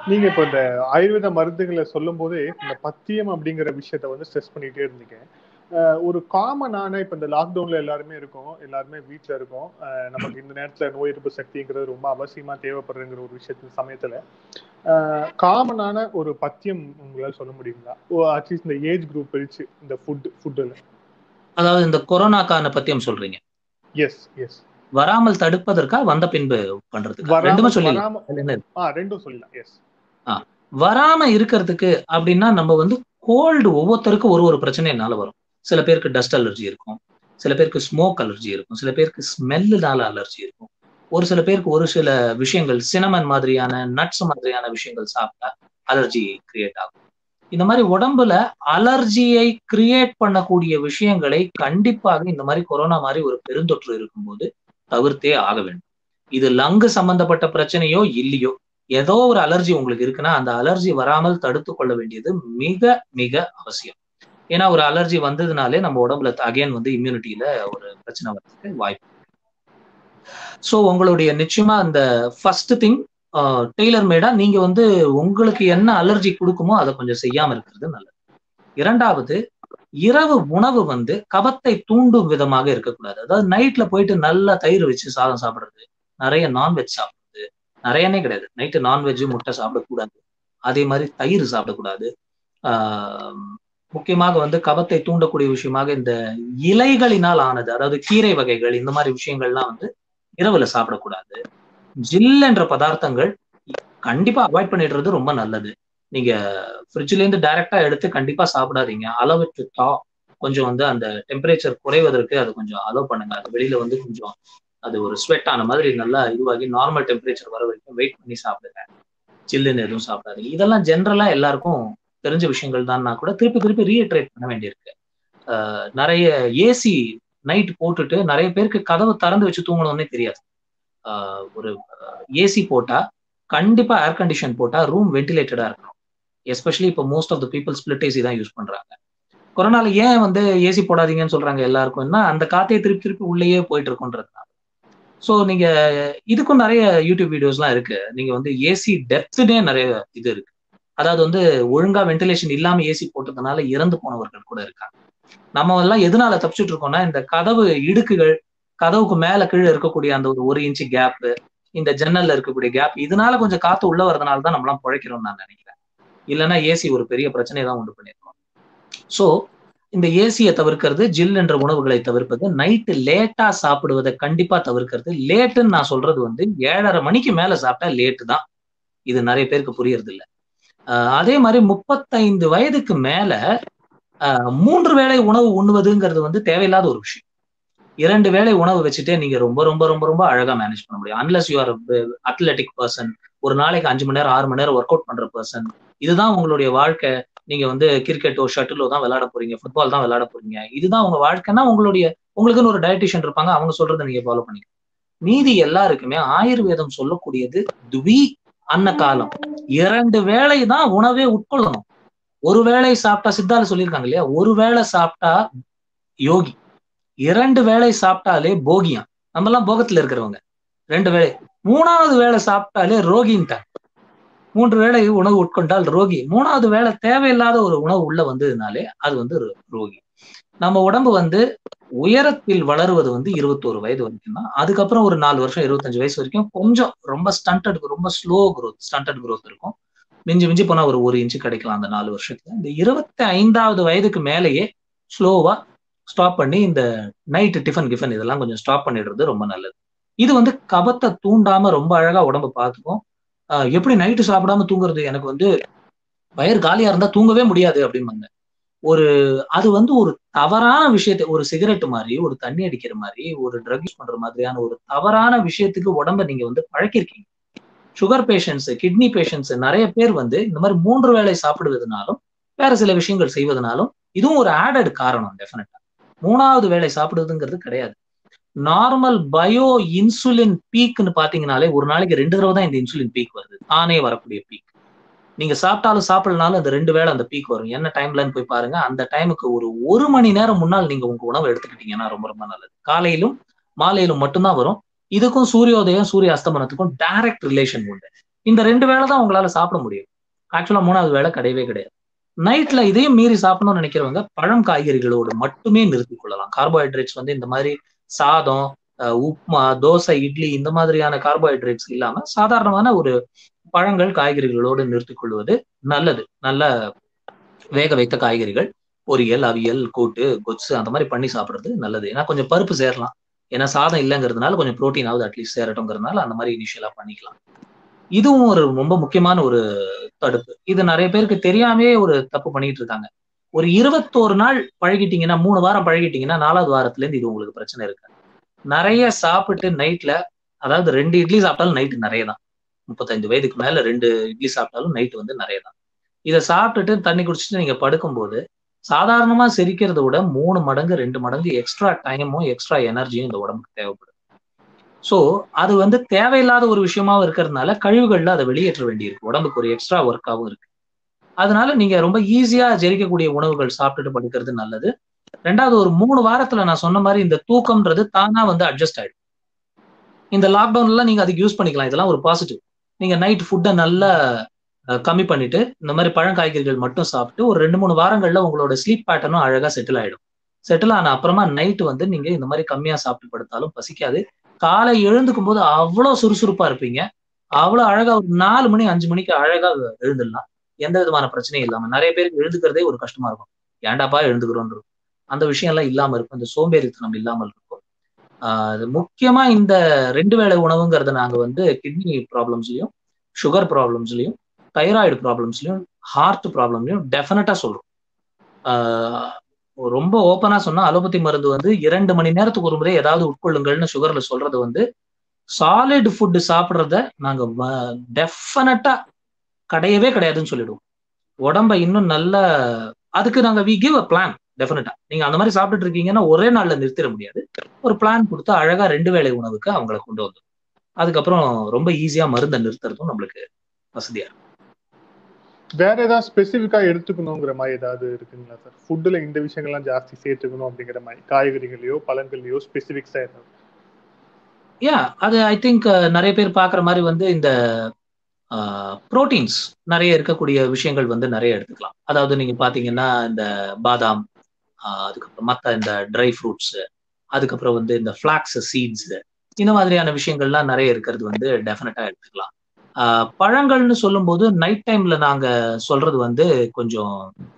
நீங்க இப்ப இந்த ஆயுர்வேத மருந்துகளை சொல்லும் போதே இந்த பத்தியம் அப்படிங்கிற விஷயத்த வந்து ஸ்ட்ரெஸ் பண்ணிட்டே இருந்தீங்க அஹ் ஒரு காமனான இப்ப இந்த லாக்டவுன்ல எல்லாருமே இருக்கோம் எல்லாருமே வீட்ல இருக்கோம் அஹ் நமக்கு இந்த நேரத்துல நோய் எதிர்ப்பு சக்திங்கிறது ரொம்ப அவசியமா தேவைப்படுறங்கிற ஒரு விஷயத்து சமயத்துல காமனான ஒரு பத்தியம் உங்களால சொல்ல முடியுங்களா அட்லீஸ்ட் இந்த ஏஜ் குரூப் பிரிச்சு இந்த ஃபுட் ஃபுட்டுல அதாவது இந்த கொரோனாக்கான பத்தியம் சொல்றீங்க எஸ் எஸ் வராமல் தடுப்பதற்கா வந்த பின்பு பண்றதுக்கு ரெண்டுமே வராம சொல்லிடலாம் வராம என்ன ஆ ரெண்டும் சொல்லலாம் எஸ் வராம இருக்கிறதுக்கு அப்படின்னா நம்ம வந்து கோல்டு ஒவ்வொருத்தருக்கும் ஒரு ஒரு பிரச்சனை என்னால வரும் சில பேருக்கு டஸ்ட் அலர்ஜி இருக்கும் சில பேருக்கு ஸ்மோக் அலர்ஜி இருக்கும் சில பேருக்கு ஸ்மெல்லுனால அலர்ஜி இருக்கும் ஒரு சில பேருக்கு ஒரு சில விஷயங்கள் சினமன் மாதிரியான நட்ஸ் மாதிரியான விஷயங்கள் சாப்பிட்டா அலர்ஜி கிரியேட் ஆகும் இந்த மாதிரி உடம்புல அலர்ஜியை கிரியேட் பண்ணக்கூடிய விஷயங்களை கண்டிப்பாக இந்த மாதிரி கொரோனா மாதிரி ஒரு பெருந்தொற்று இருக்கும்போது தவிர்த்தே ஆக வேண்டும் இது லங்கு சம்பந்தப்பட்ட பிரச்சனையோ இல்லையோ ஏதோ ஒரு அலர்ஜி உங்களுக்கு இருக்குன்னா அந்த அலர்ஜி வராமல் தடுத்து கொள்ள வேண்டியது மிக மிக அவசியம் ஏன்னா ஒரு அலர்ஜி வந்ததுனாலே நம்ம உடம்புல அகைன் வந்து இம்யூனிட்டியில ஒரு பிரச்சனை வர்றதுக்கு வாய்ப்பு ஸோ உங்களுடைய நிச்சயமா அந்த ஃபர்ஸ்ட் திங் டெய்லர் மேடா நீங்க வந்து உங்களுக்கு என்ன அலர்ஜி கொடுக்குமோ அதை கொஞ்சம் செய்யாம இருக்கிறது நல்லது இரண்டாவது இரவு உணவு வந்து கபத்தை தூண்டும் விதமாக இருக்கக்கூடாது அதாவது நைட்ல போயிட்டு நல்லா தயிர் வச்சு சாதம் சாப்பிடுறது நிறைய நான்வெஜ் சாப்பிடுறது நிறையனே கிடையாது நைட்டு நான்வெஜ் முட்டை சாப்பிடக்கூடாது அதே மாதிரி தயிர் சாப்பிடக்கூடாது ஆஹ் முக்கியமாக வந்து கபத்தை தூண்டக்கூடிய விஷயமாக இந்த இலைகளினால் ஆனது அதாவது கீரை வகைகள் இந்த மாதிரி விஷயங்கள்லாம் வந்து இரவுல சாப்பிடக்கூடாது ஜில் என்ற பதார்த்தங்கள் கண்டிப்பா அவாய்ட் பண்ணிடுறது ரொம்ப நல்லது நீங்க ஃப்ரிட்ஜ்ல இருந்து டைரக்டா எடுத்து கண்டிப்பா சாப்பிடாதீங்க அளவுக்கு தா கொஞ்சம் வந்து அந்த டெம்பரேச்சர் குறைவதற்கு அது கொஞ்சம் அலோவ் பண்ணுங்க அது வெளியில வந்து கொஞ்சம் அது ஒரு ஸ்வெட் ஆன மாதிரி நல்லா இதுவாகி நார்மல் டெம்பரேச்சர் வர வரைக்கும் வெயிட் பண்ணி சாப்பிடுங்க சில்லுன்னு எதுவும் சாப்பிடாதீங்க இதெல்லாம் ஜென்ரலா எல்லாருக்கும் தெரிஞ்ச விஷயங்கள் தான் கூட திருப்பி திருப்பி ரீட்ரேட் பண்ண வேண்டியிருக்கு நிறைய ஏசி நைட் போட்டுட்டு நிறைய பேருக்கு கதவை திறந்து வச்சு தூங்கணும்னே தெரியாது ஒரு ஏசி போட்டா கண்டிப்பா ஏர் கண்டிஷன் போட்டா ரூம் வென்டிலேட்டடா இருக்கணும் எஸ்பெஷலி இப்போ most of the people split AC தான் யூஸ் பண்றாங்க கொரோனால ஏன் வந்து ஏசி போடாதீங்கன்னு சொல்றாங்க எல்லாருக்கும்னா அந்த காத்தையே திருப்பி திருப்பி உள்ளேயே போயிட்டு இருக்குன்றதுனால ஸோ நீங்க இதுக்கும் நிறைய யூடியூப் வீடியோஸ்லாம் இருக்கு நீங்க வந்து ஏசி டெப்த்னே நிறைய இது இருக்கு அதாவது வந்து ஒழுங்கா வென்டிலேஷன் இல்லாம ஏசி போட்டதுனால இறந்து போனவர்கள் கூட இருக்காங்க நம்ம எல்லாம் எதனால தப்பிச்சுட்டு இருக்கோம்னா இந்த கதவு இடுக்குகள் கதவுக்கு மேல கீழே இருக்கக்கூடிய அந்த ஒரு ஒரு இன்ச்சு கேப் இந்த ஜன்னல்ல இருக்கக்கூடிய கேப் இதனால கொஞ்சம் காத்து உள்ள வரதுனால தான் நம்மளாம் பிழைக்கிறோம்னு நான் நினைக்கிறேன் இல்லைன்னா ஏசி ஒரு பெரிய பிரச்சனையை தான் உண்டு பண்ணியிருக்கோம் ஸோ இந்த ஏசியை தவிர்க்கிறது ஜில் என்ற உணவுகளை தவிர்ப்பது நைட்டு லேட்டா சாப்பிடுவதை கண்டிப்பா தவிர்க்கிறது லேட்டுன்னு நான் சொல்றது வந்து ஏழரை மணிக்கு மேல சாப்பிட்டா லேட்டு தான் இது நிறைய பேருக்கு புரியறது இல்லை அதே மாதிரி முப்பத்தைந்து வயதுக்கு மேல மூன்று வேளை உணவு உண்ணுவதுங்கிறது வந்து தேவையில்லாத ஒரு விஷயம் இரண்டு வேளை உணவு வச்சுட்டே நீங்க ரொம்ப ரொம்ப ரொம்ப ரொம்ப அழகா மேனேஜ் பண்ண முடியும் unless you are athletic person ஒரு நாளைக்கு அஞ்சு மணி நேரம் ஆறு மணி நேரம் ஒர்க் அவுட் பண்ற பர்சன் இதுதான் உங்களுடைய வாழ்க்கை நீங்க வந்து கிரிக்கெட்டோ ஷட்டிலோ தான் விளையாட போறீங்க ஃபுட்பால் தான் விளையாட போறீங்க இதுதான் உங்க வாழ்க்கைன்னா உங்களுடைய உங்களுக்குன்னு ஒரு டயட்டிஷியன் இருப்பாங்க அவங்க சொல்றதை நீங்க ஃபாலோ பண்ணிக்க மீதி எல்லாருக்குமே ஆயுர்வேதம் சொல்லக்கூடியது துவி அன்ன காலம் இரண்டு வேளை தான் உணவே உட்கொள்ளணும் ஒரு வேளை சாப்பிட்டா சித்தால சொல்லியிருக்காங்க இல்லையா ஒரு வேளை சாப்பிட்டா யோகி இரண்டு வேளை சாப்பிட்டாலே போகியம் நம்ம எல்லாம் போகத்துல இருக்கிறவங்க ரெண்டு வேளை மூணாவது வேளை சாப்பிட்டாலே ரோகின்ட்டாங்க மூன்று வேளை உணவு உட்கொண்டால் ரோகி மூணாவது வேளை தேவையில்லாத ஒரு உணவு உள்ள வந்ததுனாலே அது வந்து ரோகி நம்ம உடம்பு வந்து உயரத்தில் வளருவது வந்து இருபத்தோரு வயது வரைக்கும் தான் அதுக்கப்புறம் ஒரு நாலு வருஷம் இருபத்தஞ்சு வயசு வரைக்கும் கொஞ்சம் ரொம்ப ஸ்டண்டட் ரொம்ப ஸ்லோ க்ரோத் ஸ்டண்டட் க்ரோத் இருக்கும் மிஞ்சி மிஞ்சி போனா ஒரு ஒரு இன்ச்சு கிடைக்கலாம் அந்த நாலு வருஷத்துல இந்த இருபத்தி ஐந்தாவது வயதுக்கு மேலேயே ஸ்லோவா ஸ்டாப் பண்ணி இந்த நைட்டு டிஃபன் கிஃபன் இதெல்லாம் கொஞ்சம் ஸ்டாப் பண்ணிடுறது ரொம்ப நல்லது இது வந்து கபத்தை தூண்டாம ரொம்ப அழகா உடம்ப பார்த்துக்கும் எப்படி நைட்டு சாப்பிடாம தூங்குறது எனக்கு வந்து வயிறு காலியா இருந்தா தூங்கவே முடியாது அப்படிம்பாங்க ஒரு அது வந்து ஒரு தவறான விஷயத்தை ஒரு சிகரெட் மாதிரி ஒரு தண்ணி அடிக்கிற மாதிரி ஒரு ட்ரக் யூஸ் பண்ற மாதிரியான ஒரு தவறான விஷயத்துக்கு உடம்ப நீங்க வந்து பழக்கிருக்கீங்க சுகர் பேஷண்ட்ஸ் கிட்னி பேஷண்ட்ஸ் நிறைய பேர் வந்து இந்த மாதிரி மூன்று வேளை சாப்பிடுவதனாலும் வேற சில விஷயங்கள் செய்வதனாலும் இதுவும் ஒரு ஆடட் காரணம் டெஃபினட்டா மூணாவது வேளை சாப்பிடுவதுங்கிறது கிடையாது நார்மல் பயோ இன்சுலின் பீக்னு பாத்தீங்கன்னாலே ஒரு நாளைக்கு ரெண்டு தடவை தான் இந்த இன்சுலின் பீக் வருது தானே வரக்கூடிய பீக் நீங்க சாப்பிட்டாலும் சாப்பிடலனாலும் அந்த ரெண்டு வேளை அந்த பீக் வரும் என்ன டைம்லன்னு போய் பாருங்க அந்த டைமுக்கு ஒரு ஒரு மணி நேரம் முன்னால் நீங்க உங்க உணவு எடுத்துக்கிட்டீங்கன்னா ரொம்ப ரொம்ப நல்லது காலையிலும் மாலையிலும் மட்டும்தான் வரும் இதுக்கும் சூரியோதயம் சூரிய அஸ்தமனத்துக்கும் டைரக்ட் ரிலேஷன் உண்டு இந்த ரெண்டு வேளை தான் உங்களால சாப்பிட முடியும் ஆக்சுவலா மூணாவது வேளை கிடையவே கிடையாது நைட்ல இதையும் மீறி சாப்பிடணும்னு நினைக்கிறவங்க பழம் காய்கறிகளோடு மட்டுமே நிறுத்திக் கொள்ளலாம் கார்போஹைட்ரேட்ஸ் வந்து இந்த மாதிரி சாதம் உப்மா தோசை இட்லி இந்த மாதிரியான கார்போஹைட்ரேட்ஸ் இல்லாம சாதாரணமான ஒரு பழங்கள் காய்கறிகளோடு நிறுத்திக் கொள்வது நல்லது நல்ல வேக வைத்த காய்கறிகள் பொரியல் அவியல் கூட்டு கொச்சு அந்த மாதிரி பண்ணி சாப்பிடுறது நல்லது ஏன்னா கொஞ்சம் பருப்பு சேரலாம் ஏன்னா சாதம் இல்லைங்கிறதுனால கொஞ்சம் ப்ரோட்டீனாவது அட்லீஸ்ட் சேரட்டுங்கிறதுனால அந்த மாதிரி இனிஷியலா பண்ணிக்கலாம் இதுவும் ஒரு ரொம்ப முக்கியமான ஒரு தடுப்பு இது நிறைய பேருக்கு தெரியாமே ஒரு தப்பு பண்ணிட்டு இருக்காங்க ஒரு இருபத்தோரு நாள் பழகிட்டீங்கன்னா மூணு வாரம் பழகிட்டீங்கன்னா நாலாவது வாரத்துல இருந்து இது உங்களுக்கு பிரச்சனை இருக்கு நிறைய சாப்பிட்டு நைட்ல அதாவது ரெண்டு இட்லி சாப்பிட்டாலும் நைட்டு நிறைய தான் முப்பத்தஞ்சு வயதுக்கு மேல ரெண்டு இட்லி சாப்பிட்டாலும் நைட்டு வந்து நிறைய தான் இதை சாப்பிட்டுட்டு தண்ணி குடிச்சிட்டு நீங்க படுக்கும்போது சாதாரணமா செரிக்கிறத விட மூணு மடங்கு ரெண்டு மடங்கு எக்ஸ்ட்ரா டைமும் எக்ஸ்ட்ரா எனர்ஜியும் இந்த உடம்புக்கு தேவைப்படும் ஸோ அது வந்து தேவையில்லாத ஒரு விஷயமாவும் இருக்கிறதுனால கழிவுகள்ல அதை வெளியேற்ற வேண்டியிருக்கு உடம்புக்கு ஒரு எக்ஸ்ட்ரா ஒர்க்காகவும் இருக்கு அதனால நீங்க ரொம்ப ஈஸியா ஜெரிக்கக்கூடிய உணவுகள் சாப்பிட்டுட்டு படுக்கிறது நல்லது ரெண்டாவது ஒரு மூணு வாரத்துல நான் சொன்ன மாதிரி இந்த தூக்கம்ன்றது தானா வந்து அட்ஜஸ்ட் ஆயிடும் இந்த லாக்டவுன்ல நீங்க அதுக்கு யூஸ் பண்ணிக்கலாம் இதெல்லாம் ஒரு பாசிட்டிவ் நீங்க நைட் ஃபுட்டை நல்லா கம்மி பண்ணிட்டு இந்த மாதிரி பழங்காய்கறிகள் மட்டும் சாப்பிட்டு ஒரு ரெண்டு மூணு வாரங்கள்ல உங்களோட ஸ்லீப் பேட்டர்னும் அழகா செட்டில் ஆயிடும் செட்டில் ஆன அப்புறமா நைட் வந்து நீங்க இந்த மாதிரி கம்மியா சாப்பிட்டு படுத்தாலும் பசிக்காது காலை எழுந்துக்கும் போது அவ்வளவு சுறுசுறுப்பா இருப்பீங்க அவ்வளவு அழகா ஒரு நாலு மணி அஞ்சு மணிக்கு அழகா எழுந்துடலாம் எந்த விதமான பிரச்சனையும் இல்லாம நிறைய பேருக்கு எழுந்துக்கிறதே ஒரு கஷ்டமா இருக்கும் ஏண்டாப்பா எழுந்துக்கிறோம் அந்த விஷயம் எல்லாம் இல்லாம இருக்கும் இந்த சோம்பேறித்தனம் இல்லாமல் இருக்கும் ஆஹ் முக்கியமா இந்த ரெண்டு வேளை உணவுங்கிறத நாங்க வந்து கிட்னி ப்ராப்ளம்ஸ்லயும் சுகர் ப்ராப்ளம்ஸ்லயும் தைராய்டு ப்ராப்ளம்ஸ்லயும் ஹார்ட் ப்ராப்ளம்லயும் டெஃபினட்டா சொல்றோம் ரொம்ப ஓப்பனா சொன்னா அலோபதி மருந்து வந்து இரண்டு மணி நேரத்துக்கு ஒரு முறை ஏதாவது உட்கொள்ளுங்கள்னு சுகர்ல சொல்றது வந்து சாலிட் ஃபுட்டு சாப்பிட்றத நாங்க டெஃபினட்டா கிடையவே கிடையாதுன்னு சொல்லிடுவோம் உடம்ப இன்னும் நல்ல அதுக்கு நாங்க வி கிவ் அ பிளான் டெஃபினட்டா நீங்க அந்த மாதிரி சாப்பிட்டுட்டு இருக்கீங்கன்னா ஒரே நாள்ல நிறுத்திட முடியாது ஒரு பிளான் கொடுத்து அழகா ரெண்டு வேளை உணவுக்கு அவங்கள கொண்டு வந்துடும் அதுக்கப்புறம் ரொம்ப ஈஸியா மருந்தை நிறுத்துறதும் நம்மளுக்கு வசதியா இருக்கும் வேற ஏதாவது ஸ்பெசிஃபிக்கா எடுத்துக்கணுங்கிற மாதிரி ஏதாவது இருக்குங்களா சார் ஃபுட்டுல இந்த விஷயங்கள்லாம் ஜாஸ்தி சேர்த்துக்கணும் அப்படிங்கிற மாதிரி காய்கறிகளையோ பழங்களையோ ஸ்பெசிபிக்ஸா ஏதாவது யா அது ஐ திங்க் நிறைய பேர் பாக்குற மாதிரி வந்து இந்த ப்ரோட்டீன்ஸ் நிறைய இருக்கக்கூடிய விஷயங்கள் வந்து நிறைய எடுத்துக்கலாம் அதாவது நீங்க பாத்தீங்கன்னா இந்த பாதாம் அதுக்கப்புறம் மற்ற இந்த ட்ரை ஃப்ரூட்ஸ் அதுக்கப்புறம் வந்து இந்த ஃபிளாக்ஸ் சீட்ஸ் இந்த மாதிரியான விஷயங்கள்லாம் நிறைய இருக்கிறது வந்து டெஃபினட்டா எடுத்துக்கலாம் பழங்கள்னு சொல்லும்போது நைட் டைம்ல நாங்க சொல்றது வந்து கொஞ்சம்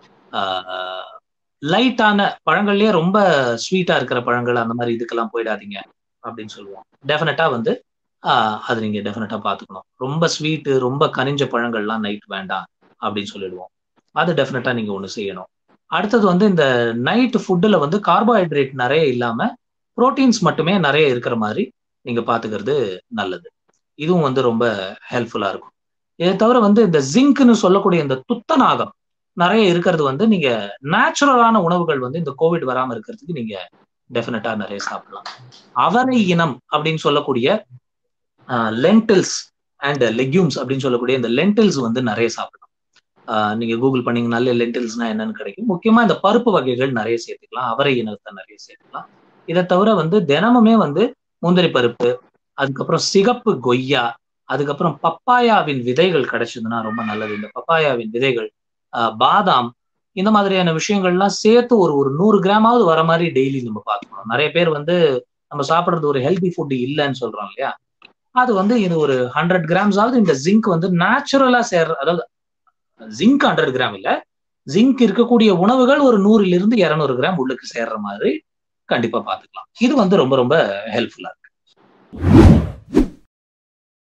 லைட்டான பழங்கள்லயே ரொம்ப ஸ்வீட்டா இருக்கிற பழங்கள் அந்த மாதிரி இதுக்கெல்லாம் போயிடாதீங்க அப்படின்னு சொல்லுவோம் டெஃபினட்டா வந்து அது நீங்க டெஃபினட்டா பாத்துக்கணும் ரொம்ப ஸ்வீட்டு ரொம்ப கனிஞ்ச பழங்கள்லாம் நைட் வேண்டாம் அப்படின்னு சொல்லிடுவோம் அது டெஃபினட்டா நீங்க ஒண்ணு செய்யணும் அடுத்தது வந்து இந்த நைட் ஃபுட்டுல வந்து கார்போஹைட்ரேட் நிறைய இல்லாம ப்ரோட்டீன்ஸ் மட்டுமே நிறைய இருக்கிற மாதிரி நீங்க பாத்துக்கிறது நல்லது இதுவும் வந்து ரொம்ப ஹெல்ப்ஃபுல்லா இருக்கும் இதை தவிர வந்து இந்த ஜிங்க்னு சொல்லக்கூடிய இந்த துத்தநாகம் நிறைய இருக்கிறது வந்து நீங்க நேச்சுரலான உணவுகள் வந்து இந்த கோவிட் வராம இருக்கிறதுக்கு நீங்க டெஃபினட்டா நிறைய சாப்பிடலாம் அவரை இனம் அப்படின்னு சொல்லக்கூடிய லென்டில்ஸ் அண்ட் லெக்யூம்ஸ் அப்படின்னு சொல்லக்கூடிய இந்த லென்டில்ஸ் வந்து நிறைய சாப்பிடலாம் நீங்க கூகுள் பண்ணீங்கனாலே லென்டில்ஸ்னா என்னன்னு கிடைக்கும் முக்கியமா இந்த பருப்பு வகைகள் நிறைய சேர்த்துக்கலாம் அவரை இனத்தை நிறைய சேர்த்துக்கலாம் இதை தவிர வந்து தினமுமே வந்து முந்திரி பருப்பு அதுக்கப்புறம் சிகப்பு கொய்யா அதுக்கப்புறம் பப்பாயாவின் விதைகள் கிடைச்சதுன்னா ரொம்ப நல்லது இந்த பப்பாயாவின் விதைகள் பாதாம் இந்த மாதிரியான விஷயங்கள்லாம் சேர்த்து ஒரு ஒரு நூறு கிராமாவது வர மாதிரி டெய்லி நம்ம பார்க்கணும் நிறைய பேர் வந்து நம்ம சாப்பிட்றது ஒரு ஹெல்தி ஃபுட் இல்லைன்னு சொல்றோம் இல்லையா அது வந்து இது ஒரு ஹண்ட்ரட் கிராம்ஸாவது இந்த ஜிங்க் வந்து நேச்சுரலா சேர் அதாவது ஜிங்க் ஹண்ட்ரட் கிராம் இல்ல ஜிங்க் இருக்கக்கூடிய உணவுகள் ஒரு நூறுல இருந்து இருநூறு கிராம் உள்ளுக்கு சேர்ற மாதிரி கண்டிப்பா பாத்துக்கலாம் இது வந்து ரொம்ப ரொம்ப ஹெல்ப்ஃபுல்லா இருக்கு